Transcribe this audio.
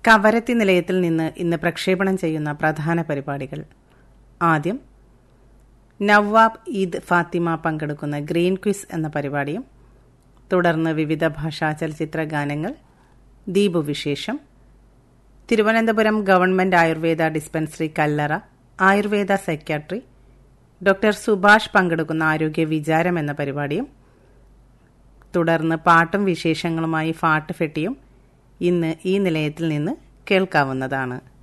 കവരത്തി നിലയത്തിൽ നിന്ന് ഇന്ന് പ്രക്ഷേപണം ചെയ്യുന്ന പ്രധാന പരിപാടികൾ ആദ്യം നവാബ് ഈദ് ഫാത്തിമ പങ്കെടുക്കുന്ന ഗ്രീൻ ക്വിസ് എന്ന പരിപാടിയും തുടർന്ന് വിവിധ ഭാഷാ ചലച്ചിത്ര ഗാനങ്ങൾ ദീപു വിശേഷം Thiruvananthapuram government Ayurveda dispensary Kallara Ayurveda psychiatry doctor Subhash പങ്കെടുക്കുന്ന ആരോഗ്യ വിചാരം എന്ന പരിപാടിയും തുടർന്ന് പാട്ടും വിശേഷങ്ങളുമായി ഫാട്ട് ഫെട്ടിയും ഇന്ന് ഈ നിലയത്തിൽ നിന്ന് കേൾക്കാവുന്നതാണ്